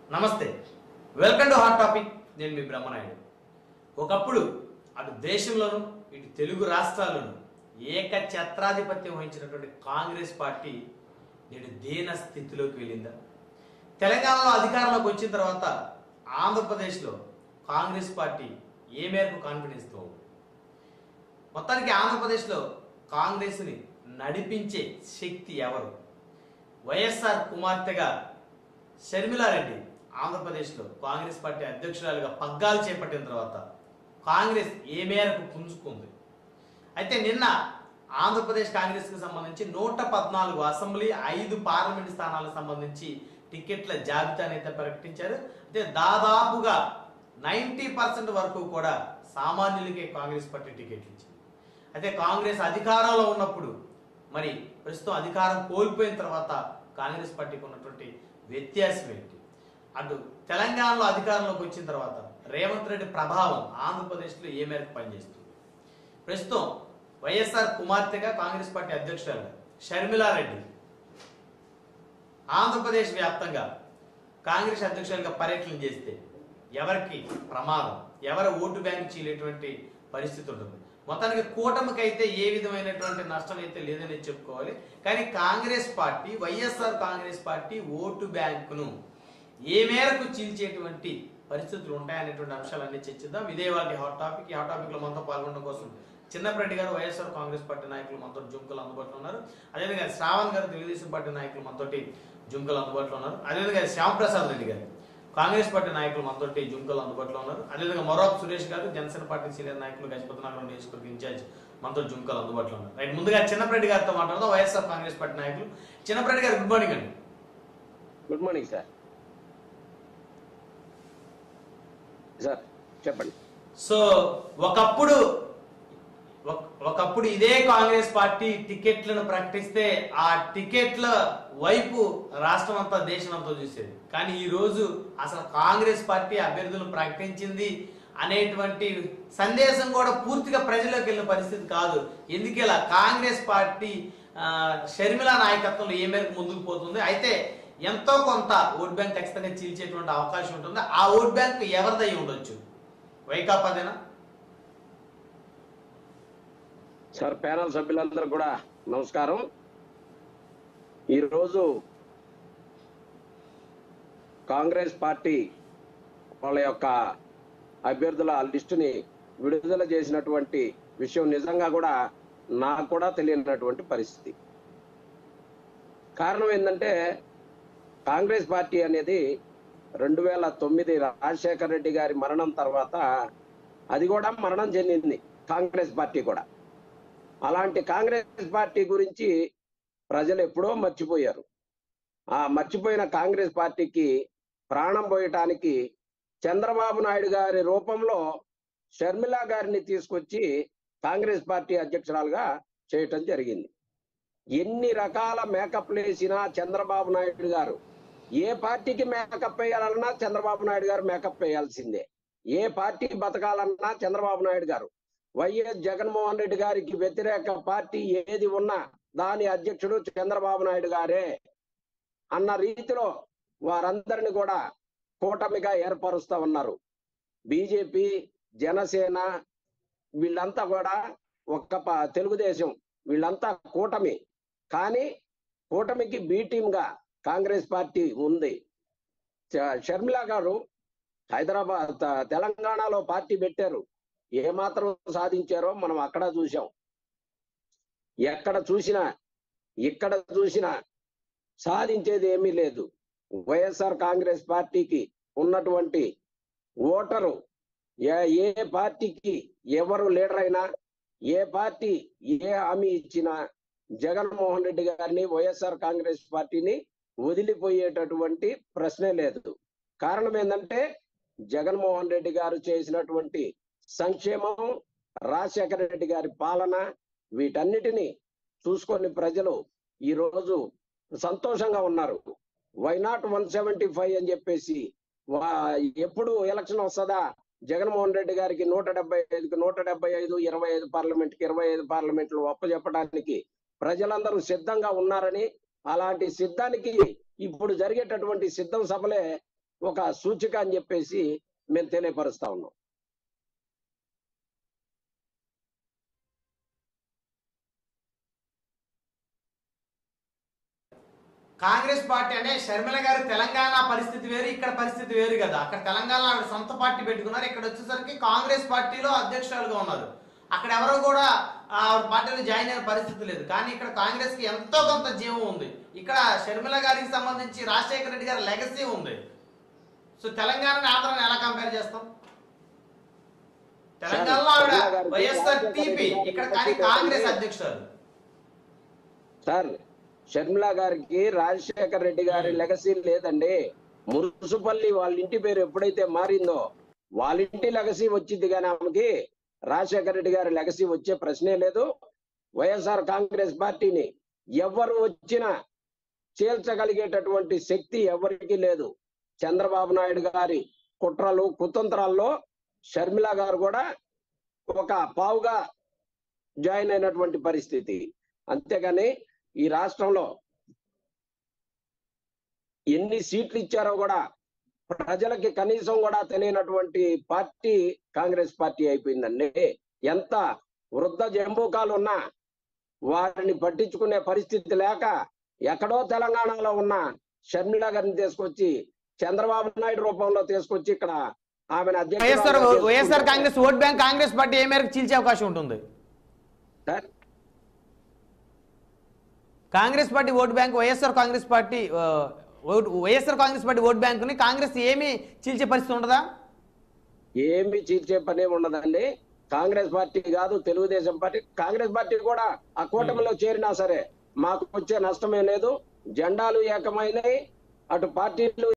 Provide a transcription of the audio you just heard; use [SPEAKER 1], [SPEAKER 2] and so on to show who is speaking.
[SPEAKER 1] నమస్తే welcome to hot topic నేను మీ బ్రహ్మనాయుడు ఒకప్పుడు అటు దేశంలోను ఇటు తెలుగు రాష్ట్రాల్లోనూ ఏక ఛత్రాధిపత్యం వహించినటువంటి కాంగ్రెస్ పార్టీ నేడు దీన స్థితిలోకి వెళ్ళిందా తెలంగాణలో అధికారంలోకి వచ్చిన తర్వాత ఆంధ్రప్రదేశ్లో కాంగ్రెస్ పార్టీ ఏ మేరకు కాన్ఫిడెన్స్తో ఉంది మొత్తానికి ఆంధ్రప్రదేశ్లో కాంగ్రెస్ని నడిపించే శక్తి ఎవరు వైఎస్ఆర్ కుమార్తెగా షర్మిలారెడ్డి ఆంధ్రప్రదేశ్లో కాంగ్రెస్ పార్టీ అధ్యక్షురాలుగా పగ్గాలు చేపట్టిన తర్వాత కాంగ్రెస్ ఏ మేరకు పుంజుకుంది అయితే నిన్న ఆంధ్రప్రదేశ్ కాంగ్రెస్కి సంబంధించి నూట పద్నాలుగు అసెంబ్లీ ఐదు పార్లమెంట్ స్థానాలకు సంబంధించి టికెట్ల జాబితాని అయితే ప్రకటించారు అయితే దాదాపుగా నైంటీ పర్సెంట్ వరకు కూడా సామాన్యులకే కాంగ్రెస్ పార్టీ టికెట్లు ఇచ్చింది అయితే కాంగ్రెస్ అధికారంలో ఉన్నప్పుడు మరి ప్రస్తుతం అధికారం కోల్పోయిన తర్వాత కాంగ్రెస్ పార్టీకి ఉన్నటువంటి వ్యత్యాసం ఏంటి అటు తెలంగాణలో అధికారంలోకి వచ్చిన తర్వాత రేవంత్ రెడ్డి ప్రభావం ఆంధ్రప్రదేశ్లో ఏ మేరకు పనిచేస్తుంది ప్రస్తుతం వైఎస్ఆర్ కుమార్తెగా కాంగ్రెస్ పార్టీ అధ్యక్షురాలు షర్మిలారెడ్డి ఆంధ్రప్రదేశ్ వ్యాప్తంగా కాంగ్రెస్ అధ్యక్షులుగా పర్యటన చేస్తే ఎవరికి ప్రమాదం ఎవరి ఓటు బ్యాంక్ చీలేటువంటి పరిస్థితి ఉంటుంది మొత్తానికి కూటమికి అయితే ఏ విధమైనటువంటి నష్టం అయితే లేదని చెప్పుకోవాలి కానీ Congress party YSR Congress party vote బ్యాంకును ఏ మేరకు చీల్చేటువంటి పరిస్థితులు ఉంటాయనేటువంటి అంశాలన్నీ చర్చిద్దాం ఇదే వాళ్ళకి హాట్ టాపిక్ ఈ హాట్ టాపిక్ లో మనతో పాల్గొనడం కోసం చిన్నప్పరెడ్డి గారు వైఎస్ఆర్ కాంగ్రెస్ పార్టీ నాయకులు మనతో జుంకలు అందుబాటులో ఉన్నారు అదేవిధంగా శ్రావణ్ గారు తెలుగుదేశం పార్టీ నాయకులు మనతోటి జుంకలు అందుబాటులో ఉన్నారు అదేవిధంగా శ్యామప్రసాద్ రెడ్డి గారు కాంగ్రెస్ పార్టీ నాయకులు మనతోటి జుంకలు అందుబాటులో ఉన్నారు అదేవిధంగా మొరాబ్ సురేష్ గారు జనసేన పార్టీ సీనియర్ నాయకులు గజపతి నగరం నియోజకవర్గ ఇన్ఛార్జ్ మనతో జుంకలు అందుబాటులో ఉన్నారు రైట్ ముందుగా చిన్నప్పరెడ్డి గారితో మాట్లాడదాం వైఎస్ఆర్ కాంగ్రెస్ పార్టీ నాయకులు చిన్నప్పరెడ్డి గారు గుడ్ మార్నింగ్ అండి
[SPEAKER 2] గుడ్ మార్నింగ్ సార్ సార్ చెప్పండి
[SPEAKER 1] సో ఒకప్పుడు ఒక- ఒకప్పుడు ఇదే కాంగ్రెస్ పార్టీ టికెట్లను ప్రకటిస్తే ఆ టికెట్ల వైపు రాష్ట్రం అంతా దేశం అంతా చూసేది కానీ ఈ రోజు అసలు కాంగ్రెస్ పార్టీ అభ్యర్థులను ప్రకటించింది అనేటువంటి సందేశం కూడా పూర్తిగా ప్రజల్లోకి వెళ్ళిన పరిస్థితి కాదు ఎందుకేలా కాంగ్రెస్ పార్టీ ఆ, షర్మిల నాయకత్వంలో ఏ మేరకు ముందుకు పోతుంది అయితే ఎంతో కొంత ఓట్ బ్యాంక్ ఖచ్చితంగా చీల్చేటువంటి అవకాశం ఉంటుంది ఆ ఓట్ బ్యాంక్ ఎవరిదై ఉండొచ్చు వైకాపాదేనా
[SPEAKER 2] సార్ ప్యానల్ సభ్యులందరూ కూడా నమస్కారం ఈరోజు కాంగ్రెస్ పార్టీ వాళ్ళ యొక్క అభ్యర్థుల లిస్టుని విడుదల చేసినటువంటి విషయం నిజంగా కూడా నాకు కూడా తెలియనటువంటి పరిస్థితి కారణం ఏంటంటే కాంగ్రెస్ పార్టీ అనేది రెండు వేల తొమ్మిది రాజశేఖర రెడ్డి గారి మరణం తర్వాత అది కూడా మరణం చెందింది కాంగ్రెస్ పార్టీ కూడా అలాంటి కాంగ్రెస్ పార్టీ గురించి ప్రజలు ఎప్పుడో మర్చిపోయారు ఆ మర్చిపోయిన కాంగ్రెస్ పార్టీకి ప్రాణం పోయటానికి చంద్రబాబు నాయుడు గారి రూపంలో షర్మిల గారిని తీసుకొచ్చి కాంగ్రెస్ పార్టీ అధ్యక్షురాలుగా చేయటం జరిగింది ఎన్ని రకాల మేకప్లు వేసినా చంద్రబాబు నాయుడు గారు ఏ పార్టీకి మేకప్ వేయాలన్నా చంద్రబాబు నాయుడు గారు మేకప్ వేయాల్సిందే ఏ పార్టీ బతకాలన్నా చంద్రబాబు నాయుడు గారు వైఎస్ జగన్మోహన్ రెడ్డి గారికి వ్యతిరేక పార్టీ ఏది ఉన్నా దాని అధ్యక్షుడు చంద్రబాబు నాయుడు గారే అన్న రీతిలో వారందరిని కూడా కూటమిగా ఏర్పరుస్తా ఉన్నారు బీజేపీ జనసేన వీళ్ళంతా కూడా ఒక్క ప- తెలుగుదేశం వీళ్ళంతా కూటమి కానీ కూటమికి బి టీమ్ గా కాంగ్రెస్ పార్టీ ఉంది చ- షర్మిల గారు హైదరాబాద్ త- తెలంగాణలో పార్టీ పెట్టారు ఏ మాత్రం సాధించారో మనం అక్కడ చూసాం ఎక్కడ చూసినా ఇక్కడ చూసినా సాధించేది ఏమీ లేదు వైఎస్ఆర్ కాంగ్రెస్ పార్టీకి ఉన్నటువంటి ఓటరు ఏ ఏ పార్టీకి ఎవరు లీడర్ అయినా ఏ పార్టీ ఏ హామీ ఇచ్చినా జగన్మోహన్ రెడ్డి గారిని వైఎస్ఆర్ కాంగ్రెస్ పార్టీని వదిలిపోయేటటువంటి ప్రశ్నే లేదు కారణం ఏంటంటే జగన్మోహన్ రెడ్డి గారు చేసినటువంటి సంక్షేమం రాజశేఖర రెడ్డి గారి పాలన వీటన్నిటిని చూసుకొని ప్రజలు ఈ రోజు సంతోషంగా ఉన్నారు why not one seventy five అని చెప్పేసి వా- ఎప్పుడు ఎలక్షన్ వస్తుందా జగన్మోహన్ రెడ్డి గారికి నూట డెబ్బై ఐదుకి నూట డెబ్బై ఐదు ఇరవై ఐదు పార్లమెంట్ కి ఇరవై ఐదు పార్లమెంట్లు ఒప్పజెప్పడానికి ప్రజలందరూ సిద్ధంగా ఉన్నారని అలాంటి సిద్ధానికి ఇప్పుడు జరిగేటటువంటి సిద్ధం సభలే ఒక సూచిక అని చెప్పేసి మేము తెలియపరుస్తా ఉన్నాం
[SPEAKER 1] కాంగ్రెస్ పార్టీ అంటే షర్మిల గారు తెలంగాణ పరిస్థితి వేరు ఇక్కడ పరిస్థితి వేరు కదా అక్కడ తెలంగాణలో ఆవిడ సొంత పార్టీ పెట్టుకున్నారు ఇక్కడ వచ్చేసరికి కాంగ్రెస్ పార్టీలో అధ్యక్షురాలుగా ఉన్నారు అక్కడ ఎవరు కూడా ఆ, ఆవిడ పార్టీలో జాయిన్ అయిన పరిస్థితి లేదు కానీ ఇక్కడ కాంగ్రెస్ కి ఎంతో కొంత జీవం ఉంది ఇక్కడ షర్మిల గారికి సంబంధించి రాజశేఖర రెడ్డి గారి లెగసీ ఉంది సో తెలంగాణని ఆంధ్రాని ఎలా కంపేర్ చేస్తాం తెలంగాణలో ఆవిడ
[SPEAKER 2] షర్మిల గారికి
[SPEAKER 1] వైఎస్ఆర్
[SPEAKER 2] రాజశేఖర
[SPEAKER 1] టీపీ
[SPEAKER 2] రెడ్డి గారి
[SPEAKER 1] ఇక్కడ కానీ
[SPEAKER 2] లెగసీ
[SPEAKER 1] కాంగ్రెస్
[SPEAKER 2] ఉంది.
[SPEAKER 1] అధ్యక్షురాలు
[SPEAKER 2] షర్మిల గారికి రాజశేఖర రెడ్డి గారి లెగసీ లేదండి మురుసుపల్లి వాళ్ళ ఇంటి పేరు ఎప్పుడైతే మారిందో వాళ్ళ ఇంటి లెగసీ వచ్చింది కానీ ఆమెకి రాజశేఖర రెడ్డి గారి లెగసీ వచ్చే ప్రశ్నే లేదు వైఎస్ఆర్ కాంగ్రెస్ పార్టీని ఎవరు వచ్చినా చేల్చగలిగేటటువంటి శక్తి ఎవరికి లేదు చంద్రబాబు నాయుడు గారి కుట్రలు కుతంత్రాల్లో షర్మిల గారు కూడా ఒక పావుగా జాయిన్ అయినటువంటి పరిస్థితి అంతేగాని ఈ రాష్ట్రంలో ఎన్ని సీట్లు ఇచ్చారో కూడా ప్రజలకి కనీసం కూడా తెలియనటువంటి పార్టీ కాంగ్రెస్ పార్టీ అయిపోయిందండి ఎంత వృద్ధ జంబూకాలు ఉన్నా వారిని పట్టించుకునే పరిస్థితి లేక ఎక్కడో తెలంగాణలో ఉన్న షర్మిల గారిని తీసుకొచ్చి చంద్రబాబు నాయుడు రూపంలో తీసుకొచ్చి ఇక్కడ ఆమెను
[SPEAKER 1] వైఎస్ఆర్
[SPEAKER 2] అధ్యక్షురాలుగా
[SPEAKER 1] వైఎస్ఆర్
[SPEAKER 2] చేసుకుంటే-
[SPEAKER 1] Congress vote bank Congress party ఏ మేరకు చీల్చే అవకాశం ఉంటుంది
[SPEAKER 2] sir,
[SPEAKER 1] Congress party vote bank YSR Congress party ఆ, vote- YSR Congress party vote బ్యాంకుని కాంగ్రెస్ ఏమీ చీల్చే పరిస్థితి ఉండదా
[SPEAKER 2] ఏమి చీల్చే పని ఉండదండి కాంగ్రెస్ పార్టీ కాదు తెలుగుదేశం పార్టీ కాంగ్రెస్ పార్టీ కూడా ఆ కూటమిలో చేరినా సరే మాకు వచ్చే నష్టమే లేదు జెండాలు ఏకమైనవి అటు పార్టీలు